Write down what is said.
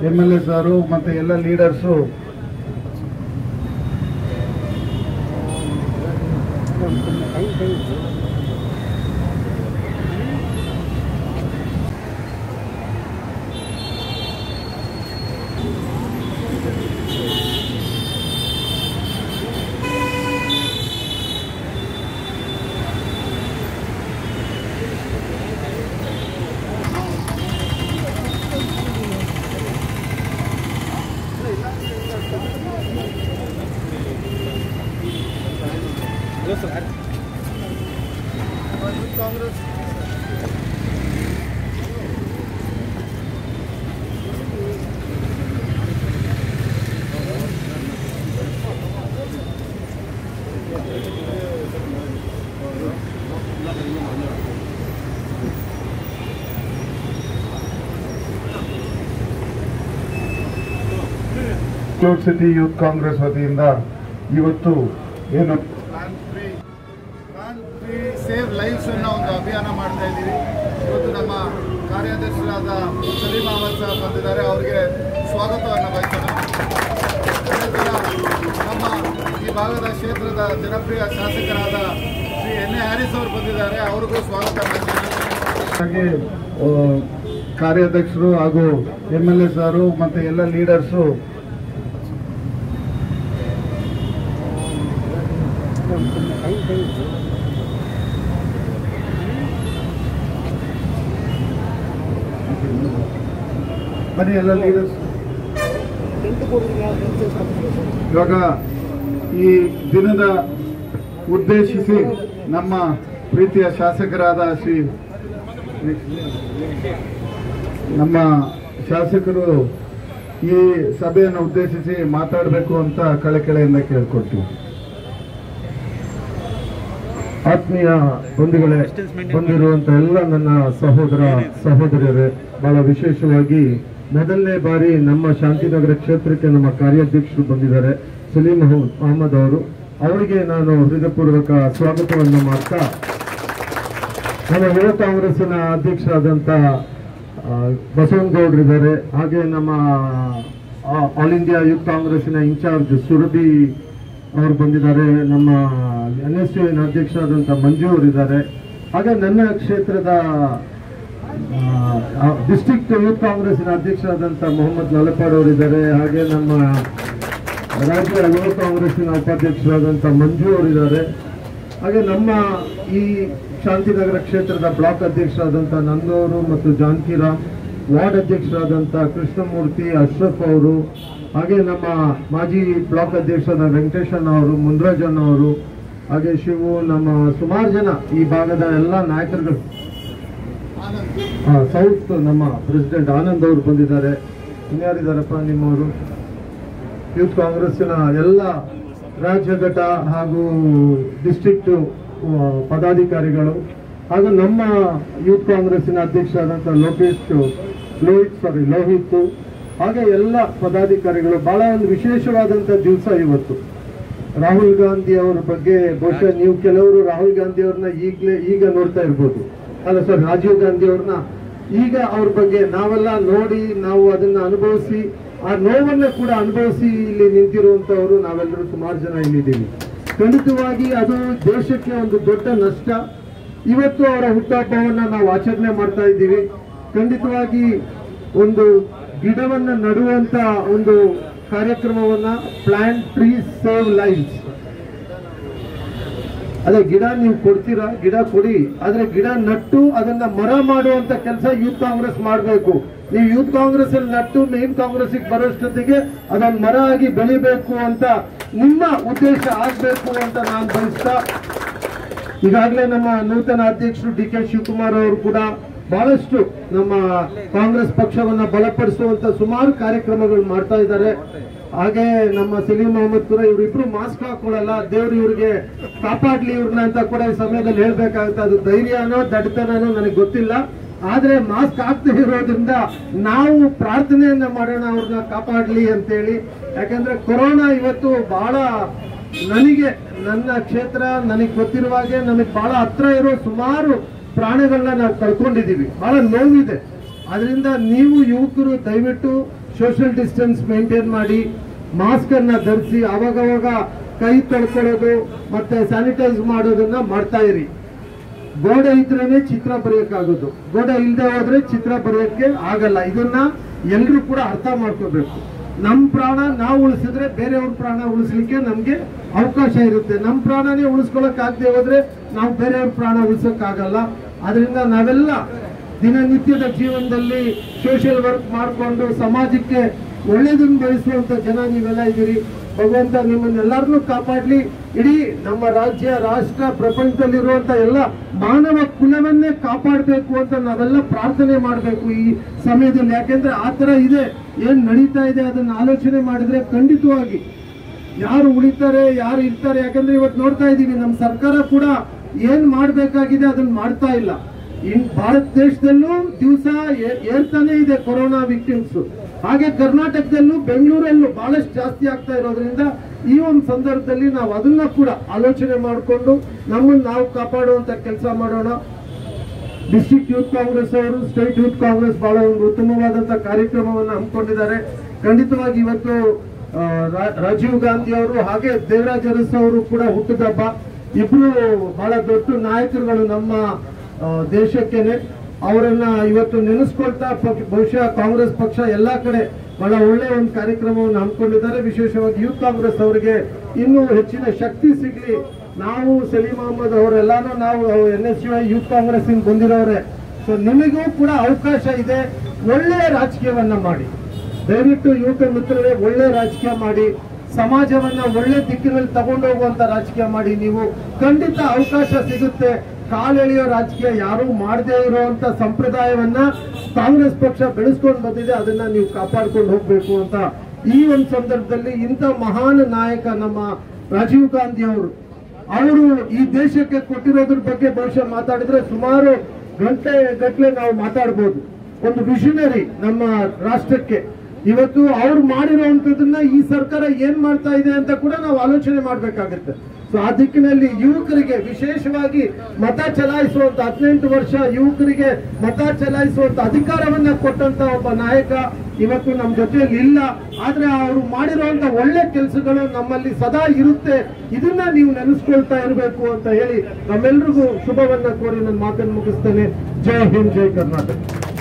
M L A sir ಮತ್ತು ಎಲ್ಲ leaders ಕ್ಲೋಡ್ ಸಿಟಿ ಯೂತ್ ಕಾಂಗ್ರೆಸ್ ವತಿಯಿಂದ ಇವತ್ತು ಏನು plan free plan free save lives ಅನ್ನೋ ಒಂದು ಅಭಿಯಾನ ಮಾಡ್ತಾ ಇದ್ದೀವಿ ಇವತ್ತು ನಮ್ಮ ಕಾರ್ಯಾಧ್ಯಕ್ಷರಾದ ಸಲೀಂ ಅಹಮದ್ ಸಾಹಬ್ ಬಂದಿದ್ದಾರೆ ಅವರಿಗೆ ಸ್ವಾಗತವನ್ನು ಬಯಸೋಣ ಅದೇ ಥರ ನಮ್ಮ ಈ ಭಾಗದ ಕ್ಷೇತ್ರದ ಜನಪ್ರಿಯ ಶಾಸಕರಾದ ಶ್ರೀ ಎನ್ ಎ ಹ್ಯಾರಿಸ್ ಅವರು ಬಂದಿದ್ದಾರೆ ಅವ್ರಿಗೂ ಸ್ವಾಗತ ಮಾಡ್ತೀನಿ ಹಾಗೆ ಆ, ಕಾರ್ಯಾಧ್ಯಕ್ಷರು ಹಾಗೂ ಎಮ್ ಎಲ್ ಎ ಸಾರು ಮತ್ತು ಎಲ್ಲ ಲೀಡರ್ಸು ಬನ್ನಿ ಎಲ್ಲ ಲೀಡರ್ಸ್ ಇವಾಗ ಈ ದಿನದ ಉದ್ದೇಶಿಸಿ ನಮ್ಮ ಪ್ರೀತಿಯ ಶಾಸಕರಾದ ಶ್ರೀ ನಮ್ಮ ಶಾಸಕರು ಈ ಸಭೆಯನ್ನು ಉದ್ದೇಶಿಸಿ ಮಾತಾಡಬೇಕು ಅಂತ ಕಳಕಳೆಯಿಂದ ಕೇಳ್ಕೊಳ್ತೀವಿ ಆತ್ಮೀಯ ಬಂಧುಗಳೇ ಬಂದಿರುವಂತ ಎಲ್ಲ ನನ್ನ ಸಹೋದರ ಸಹೋದರಿಯರೇ ಬಹಳ ವಿಶೇಷವಾಗಿ ಮೊದಲನೇ ಬಾರಿ ನಮ್ಮ ಶಾಂತಿನಗರ ಕ್ಷೇತ್ರಕ್ಕೆ ನಮ್ಮ ಕಾರ್ಯಾಧ್ಯಕ್ಷರು ಬಂದಿದ್ದಾರೆ ಸಲೀಂ ಅಹ್- ಅಹಮದ್ ಅವರು ಅವರಿಗೆ ನಾನು ಹೃದಯಪೂರ್ವಕ ಸ್ವಾಗತವನ್ನು ಮಾಡ್ತಾ ನಮ್ಮ ಯುವ ಕಾಂಗ್ರೆಸ್ಸಿನ ಅಧ್ಯಕ್ಷರಾದಂಥ ಆ, ಬಸವನಗೌಡರಿದ್ದಾರೆ ಹಾಗೆ ನಮ್ಮ ಆ, ಆಲ್ ಇಂಡಿಯಾ ಯೂತ್ ಕಾಂಗ್ರೆಸ್ಸಿನ ಇನ್ಚಾರ್ಜ್ ಸುರಭಿ ಅವರು ಬಂದಿದ್ದಾರೆ ನಮ್ಮ ಎನ್ ಎಸ್ ಯು ಅಧ್ಯಕ್ಷರಾದಂಥ ಮಂಜು ಅವರಿದ್ದಾರೆ ಹಾಗೆ ನನ್ನ ಕ್ಷೇತ್ರದ ಡಿಸ್ಟ್ರಿಕ್ಟ್ ಯೂತ್ ಕಾಂಗ್ರೆಸ್ಸಿನ ಅಧ್ಯಕ್ಷರಾದಂಥ ಮೊಹಮ್ಮದ್ ಲಲಪಾಡ್ ಅವರಿದ್ದಾರೆ ಹಾಗೆ ನಮ್ಮ ರಾಜ್ಯ ಯುವ ಕಾಂಗ್ರೆಸ್ಸಿನ ಉಪಾಧ್ಯಕ್ಷರಾದಂಥ ಮಂಜು ಅವರಿದ್ದಾರೆ ಹಾಗೆ ನಮ್ಮ ಈ ಶಾಂತಿನಗರ ಕ್ಷೇತ್ರದ ಬ್ಲಾಕ್ ಅಧ್ಯಕ್ಷರಾದಂಥ ನಂದವರು ಮತ್ತು ಜಾನಕಿರಾಮ್ ವಾರ್ಡ್ ಅಧ್ಯಕ್ಷರಾದಂಥ ಕೃಷ್ಣಮೂರ್ತಿ ಅಶ್ರಫ್ ಅವರು ಹಾಗೆ ನಮ್ಮ ಮಾಜಿ ಬ್ಲಾಕ್ ಅಧ್ಯಕ್ಷರಾದ ವೆಂಕಟೇಶಣ್ಣ ಅವರು ಮುನ್ರಾಜಣ್ಣ ಅವರು ಹಾಗೆ ಶಿವು ನಮ್ಮ ಸುಮಾರು ಜನ ಈ ಭಾಗದ ಎಲ್ಲ ನಾಯಕರುಗಳು ಆನಂದ್ ಸೌತ್ ನಮ್ಮ ಪ್ರೆಸಿಡೆಂಟ್ ಆನಂದ್ ಅವರು ಬಂದಿದ್ದಾರೆ ಇನ್ಯಾರಿದ್ದಾರಪ್ಪ ನಿಮ್ಮವರು ಯೂತ್ ಕಾಂಗ್ರೆಸ್ಸಿನ ಎಲ್ಲ ರಾಜ್ಯ ಘಟ ಹಾಗೂ ಡಿಸ್ಟ್ರಿಕ್ಟ್ ಪದಾಧಿಕಾರಿಗಳು ಹಾಗೂ ನಮ್ಮ ಯೂತ್ ಕಾಂಗ್ರೆಸ್ಸಿನ ಅಧ್ಯಕ್ಷರಾದಂಥ ಲೋಕೇಶ್ ಲೋಹಿತ್ ಸಾರಿ ಲೋಹಿತ್ ಹಾಗೆ ಎಲ್ಲ ಪದಾಧಿಕಾರಿಗಳು ಬಹಳ ಒಂದು ವಿಶೇಷವಾದಂಥ ದಿವಸ ಇವತ್ತು ರಾಹುಲ್ ಗಾಂಧಿ ಅವರ ಬಗ್ಗೆ ಬಹುಶಃ ನೀವು ಕೆಲವರು ರಾಹುಲ್ ಗಾಂಧಿ ಅವ್ರನ್ನ ಈಗಲೇ ಈಗ ನೋಡ್ತಾ ಇರ್ಬೋದು ಅಲ್ಲ ಸರ್ ರಾಜೀವ್ ಗಾಂಧಿ ಅವ್ರನ್ನ ಈಗ ಅವ್ರ ಬಗ್ಗೆ ನಾವೆಲ್ಲ ನೋಡಿ ನಾವು ಅದನ್ನ ಅನುಭವಿಸಿ ಆ ನೋವನ್ನ ಕೂಡ ಅನುಭವಿಸಿ ಇಲ್ಲಿ ನಿಂತಿರುವಂತವರು ನಾವೆಲ್ಲರೂ ಸುಮಾರು ಜನ ಇಲ್ಲಿದ್ದೀವಿ ಖಂಡಿತವಾಗಿ ಅದು ದೇಶಕ್ಕೆ ಒಂದು ದೊಡ್ಡ ನಷ್ಟ ಇವತ್ತು ಅವರ ಹುಟ್ಟಹಬ್ಬವನ್ನ ನಾವು ಆಚರಣೆ ಮಾಡ್ತಾ ಇದ್ದೀವಿ ಖಂಡಿತವಾಗಿ ಒಂದು ಗಿಡವನ್ನ ನಡುವಂತ ಒಂದು ಕಾರ್ಯಕ್ರಮವನ್ನ ಪ್ಲಾಂಟ್ ಟ್ರೀಸ್ ಸೇವ್ ಲೈಫ್ಸ್ ಅದೇ ಗಿಡ ನೀವು ಕೊಡ್ತೀರಾ ಗಿಡ ಕೊಡಿ ಆದ್ರೆ ಗಿಡ ನಟ್ಟು ಅದನ್ನ ಮರ ಮಾಡುವಂತ ಕೆಲಸ ಯೂತ್ ಕಾಂಗ್ರೆಸ್ ಮಾಡಬೇಕು ನೀವು ಯೂತ್ ಕಾಂಗ್ರೆಸ್ ಅಲ್ಲಿ ನಟ್ಟು ಮೇನ್ ಕಾಂಗ್ರೆಸ್ ಬರೋಷ್ಟೊತ್ತಿಗೆ ಅದೊಂದು ಮರ ಆಗಿ ಬೆಳಿಬೇಕು ಅಂತ ನಿಮ್ಮ ಉದ್ದೇಶ ಆಗ್ಬೇಕು ಅಂತ ನಾನು ಬಯಸ್ತಾ ಈಗಾಗಲೇ ನಮ್ಮ ನೂತನ ಅಧ್ಯಕ್ಷರು ಡಿ ಕೆ ಶಿವಕುಮಾರ್ ಅವರು ಕೂಡ ಬಹಳಷ್ಟು ನಮ್ಮ ಕಾಂಗ್ರೆಸ್ ಪಕ್ಷವನ್ನ ಬಲಪಡಿಸುವಂತ ಸುಮಾರು ಕಾರ್ಯಕ್ರಮಗಳು ಮಾಡ್ತಾ ಇದ್ದಾರೆ ಹಾಗೆ ನಮ್ಮ ಸಲೀಂ ಅಹಮದ್ ಕೂಡ ಇವರಿಬ್ರು ಮಾಸ್ಕ್ ಹಾಕೊಳ್ಳಲ್ಲ ದೇವ್ರು ಇವ್ರಿಗೆ ಕಾಪಾಡ್ಲಿ ಇವ್ರನ್ನ ಅಂತ ಕೂಡ ಈ ಸಮಯದಲ್ಲಿ ಹೇಳ್ಬೇಕಾಗುತ್ತೆ ಅದು ಧೈರ್ಯನೋ ದಡ್ತನೋ ನನಗೆ ಗೊತ್ತಿಲ್ಲ ಆದ್ರೆ ಮಾಸ್ಕ್ ಹಾಕ್ದೇ ಇರೋದ್ರಿಂದ ನಾವು ಪ್ರಾರ್ಥನೆಯನ್ನ ಮಾಡೋಣ ಅವ್ರನ್ನ ಕಾಪಾಡ್ಲಿ ಅಂತೇಳಿ ಯಾಕಂದ್ರೆ ಕೊರೋನಾ ಇವತ್ತು ಬಹಳ ನನಗೆ ನನ್ನ ಕ್ಷೇತ್ರ ನನಗೆ ಗೊತ್ತಿರುವ ಹಾಗೆ ನಮಗೆ ಬಹಳ ಹತ್ರ ಇರೋ ಸುಮಾರು ಪ್ರಾಣಿಗಳನ್ನ ನಾವು ಕಳ್ಕೊಂಡಿದ್ದೀವಿ ಬಹಳ ನೋವಿದೆ ಅದರಿಂದ ನೀವು ಯುವಕರು ದಯವಿಟ್ಟು ಸೋಷಿಯಲ್ ಡಿಸ್ಟೆನ್ಸ್ ಮೇಂಟೈನ್ ಮಾಡಿ ಮಾಸ್ಕ್ ಅನ್ನ ಧರಿಸಿ ಅವಾಗವಾಗ ಕೈ ತೊಳ್ಕೊಳ್ಳೋದು ಮತ್ತೆ ಸ್ಯಾನಿಟೈಸ್ ಮಾಡೋದನ್ನ ಮಾಡ್ತಾ ಇರಿ ಗೋಡೆ ಇದ್ರೇನೆ ಚಿತ್ರ ಬರೆಯಕ್ಕಾಗೋದು ಗೋಡೆ ಇಲ್ಲದೆ ಹೋದ್ರೆ ಚಿತ್ರ ಬರೆಯಕ್ಕೆ ಆಗಲ್ಲ ಇದನ್ನ ಎಲ್ಲರೂ ಕೂಡ ಅರ್ಥ ಮಾಡ್ಕೋಬೇಕು ನಮ್ ಪ್ರಾಣ ನಾವು ಉಳಿಸಿದ್ರೆ ಬೇರೆಯವ್ರ ಪ್ರಾಣ ಉಳಿಸ್ಲಿಕ್ಕೆ ನಮ್ಗೆ ಅವಕಾಶ ಇರುತ್ತೆ ನಮ್ ಪ್ರಾಣನೇ ಉಳಿಸ್ಕೊಳಕ್ ಆಗದೆ ಹೋದ್ರೆ ನಾವು ಬೇರೆಯವ್ರ ಪ್ರಾಣ ಉಳಿಸಕ್ ಆಗಲ್ಲ ಅದರಿಂದ ನಾವೆಲ್ಲ ದಿನನಿತ್ಯದ ಜೀವನದಲ್ಲಿ ಸೋಷಿಯಲ್ ವರ್ಕ್ ಮಾಡಿಕೊಂಡು ಸಮಾಜಕ್ಕೆ ಒಳ್ಳೇದನ್ನು ಬಯಸುವಂತ ಜನ ನೀವೆಲ್ಲ ಇದ್ದೀರಿ ಭಗವಂತ ನಿಮ್ಮನ್ನೆಲ್ಲರನ್ನೂ ಕಾಪಾಡ್ಲಿ ಇಡೀ ನಮ್ಮ ರಾಜ್ಯ ರಾಷ್ಟ್ರ ಪ್ರಪಂಚದಲ್ಲಿರುವಂತ ಎಲ್ಲ ಮಾನವ ಕುಲವನ್ನೇ ಕಾಪಾಡಬೇಕು ಅಂತ ನಾವೆಲ್ಲ ಪ್ರಾರ್ಥನೆ ಮಾಡಬೇಕು ಈ ಸಮಯದಲ್ಲಿ ಯಾಕೆಂದ್ರೆ ಆ ತರ ಇದೆ ಏನ್ ನಡೀತಾ ಇದೆ ಅದನ್ನ ಆಲೋಚನೆ ಮಾಡಿದ್ರೆ ಖಂಡಿತವಾಗಿ ಯಾರು ಉಳಿತಾರೆ ಯಾರು ಇರ್ತಾರೆ ಯಾಕಂದ್ರೆ ಇವತ್ತು ನೋಡ್ತಾ ಇದೀವಿ ನಮ್ಮ ಸರ್ಕಾರ ಕೂಡ ಏನ್ ಮಾಡ್ಬೇಕಾಗಿದೆ ಅದನ್ನ ಮಾಡ್ತಾ ಇಲ್ಲ ಇನ್ ಭಾರತ ದೇಶದಲ್ಲೂ ದಿವಸ ಏರ್ತಾನೆ ಇದೆ ಕೊರೋನಾ ವಿಕ್ಟಿಮ್ಸ್ ಹಾಗೆ ಕರ್ನಾಟಕದಲ್ಲೂ ಬೆಂಗಳೂರಲ್ಲೂ ಬಹಳಷ್ಟು ಜಾಸ್ತಿ ಆಗ್ತಾ ಇರೋದ್ರಿಂದ ಈ ಒಂದು ಸಂದರ್ಭದಲ್ಲಿ ನಾವು ಅದನ್ನ ಕೂಡ ಆಲೋಚನೆ ಮಾಡಿಕೊಂಡು ನಮ್ಮನ್ನು ನಾವು ಕಾಪಾಡುವಂತ ಕೆಲಸ ಮಾಡೋಣ ಡಿಸ್ಟ್ರಿಕ್ಟ್ ಯೂತ್ ಕಾಂಗ್ರೆಸ್ ಅವರು ಸ್ಟೇಟ್ ಯೂತ್ ಕಾಂಗ್ರೆಸ್ ಬಹಳ ಒಂದು ಉತ್ತಮವಾದಂತಹ ಕಾರ್ಯಕ್ರಮವನ್ನು ಹಮ್ಮಿಕೊಂಡಿದ್ದಾರೆ ಖಂಡಿತವಾಗಿ ಇವತ್ತು ಆ, ರಾ- ರಾಜೀವ್ ಗಾಂಧಿ ಅವರು ಹಾಗೆ ದೇವರಾಜ್ ಅರಸ್ ಅವರು ಕೂಡ ಹುಟ್ಟಿದಬ್ಬ ಇಬ್ರು ಬಹಳ ದೊಡ್ಡ ನಾಯಕರುಗಳು ನಮ್ಮ ಆ, ದೇಶಕ್ಕೆನೆ ಅವರನ್ನ ಇವತ್ತು ನೆನೆಸ್ಕೊಳ್ತಾ ಪಕ್- ಬಹುಶಃ ಕಾಂಗ್ರೆಸ್ ಪಕ್ಷ ಎಲ್ಲಾ ಕಡೆ ಬಹಳ ಒಳ್ಳೆ ಒಂದು ಕಾರ್ಯಕ್ರಮವನ್ನು ಹಮ್ಮಿಕೊಂಡಿದ್ದಾರೆ ವಿಶೇಷವಾಗಿ ಯೂತ್ ಕಾಂಗ್ರೆಸ್ ಅವರಿಗೆ ಇನ್ನೂ ಹೆಚ್ಚಿನ ಶಕ್ತಿ ಸಿಗ್ಲಿ ನಾವು ಸಲೀಂ ಅಹಮದ್ ಅವರೆಲ್ಲಾನು ನಾವು N S U youth Congress ಇಂದ ಬಂದಿರೋರೆ ಸೊ ನಿಮಗೂ ಕೂಡ ಅವಕಾಶ ಇದೆ ಒಳ್ಳೆ ರಾಜಕೀಯವನ್ನ ಮಾಡಿ ದಯವಿಟ್ಟು ಯುವಕ ಮಿತ್ರರೇ ಒಳ್ಳೆ ರಾಜಕೀಯ ಮಾಡಿ ಸಮಾಜವನ್ನ ಒಳ್ಳೆ ದಿಕ್ಕಿನಲ್ಲಿ ತಗೊಂಡೋಗುವಂತ ರಾಜಕೀಯ ಮಾಡಿ ನೀವು ಖಂಡಿತ ಅವಕಾಶ ಸಿಗುತ್ತೆ ಕಾಲೆಳೆಯೋ ರಾಜಕೀಯ ಯಾರು ಮಾಡದೇ ಇರುವಂತ ಸಂಪ್ರದಾಯವನ್ನ ಕಾಂಗ್ರೆಸ್ ಪಕ್ಷ ಬೆಳೆಸ್ಕೊಂಡು ಬಂದಿದೆ ಅದನ್ನ ನೀವು ಕಾಪಾಡ್ಕೊಂಡು ಹೋಗ್ಬೇಕು ಅಂತ ಈ ಒಂದು ಸಂದರ್ಭದಲ್ಲಿ ಇಂಥ ಮಹಾನ್ ನಾಯಕ ನಮ್ಮ ರಾಜೀವ್ ಗಾಂಧಿ ಅವರು ಅವರು ಈ ದೇಶಕ್ಕೆ ಕೊಟ್ಟಿರೋದ್ರ ಬಗ್ಗೆ ಬಹುಶಃ ಮಾತಾಡಿದ್ರೆ ಸುಮಾರು ಗಂಟೆ ಗಟ್ಟಲೆ ನಾವು ಮಾತಾಡ್ಬೋದು ಒಂದು ವಿಷನರಿ ನಮ್ಮ ರಾಷ್ಟ್ರಕ್ಕೆ ಇವತ್ತು ಅವ್ರು ಮಾಡಿರುವಂತದನ್ನ ಈ ಸರ್ಕಾರ ಏನ್ ಮಾಡ್ತಾ ಇದೆ ಅಂತ ಕೂಡ ನಾವು ಆಲೋಚನೆ ಮಾಡ್ಬೇಕಾಗುತ್ತೆ ಸೊ ಆ ದಿಕ್ಕಿನಲ್ಲಿ ಯುವಕರಿಗೆ ವಿಶೇಷವಾಗಿ ಮತ ಚಲಾಯಿಸುವಂತ ಹದಿನೆಂಟು ವರ್ಷ ಯುವಕರಿಗೆ ಮತ ಚಲಾಯಿಸುವಂತ ಅಧಿಕಾರವನ್ನ ಕೊಟ್ಟಂತ ಒಬ್ಬ ನಾಯಕ ಇವತ್ತು ನಮ್ಮ ಜೊತೆಯಲ್ಲಿ ಇಲ್ಲ ಆದ್ರೆ ಅವರು ಮಾಡಿರುವಂತ ಒಳ್ಳೆ ಕೆಲಸಗಳು ನಮ್ಮಲ್ಲಿ ಸದಾ ಇರುತ್ತೆ ಇದನ್ನ ನೀವು ನೆನೆಸ್ಕೊಳ್ತಾ ಇರಬೇಕು ಅಂತ ಹೇಳಿ ನಮ್ಮೆಲ್ರಿಗೂ ಶುಭವನ್ನ ಕೋರಿ ನನ್ನ ಮಾತನ್ನು ಮುಗಿಸ್ತೇನೆ ಜೈ ಹಿಂದ್ ಜೈ ಕರ್ನಾಟಕ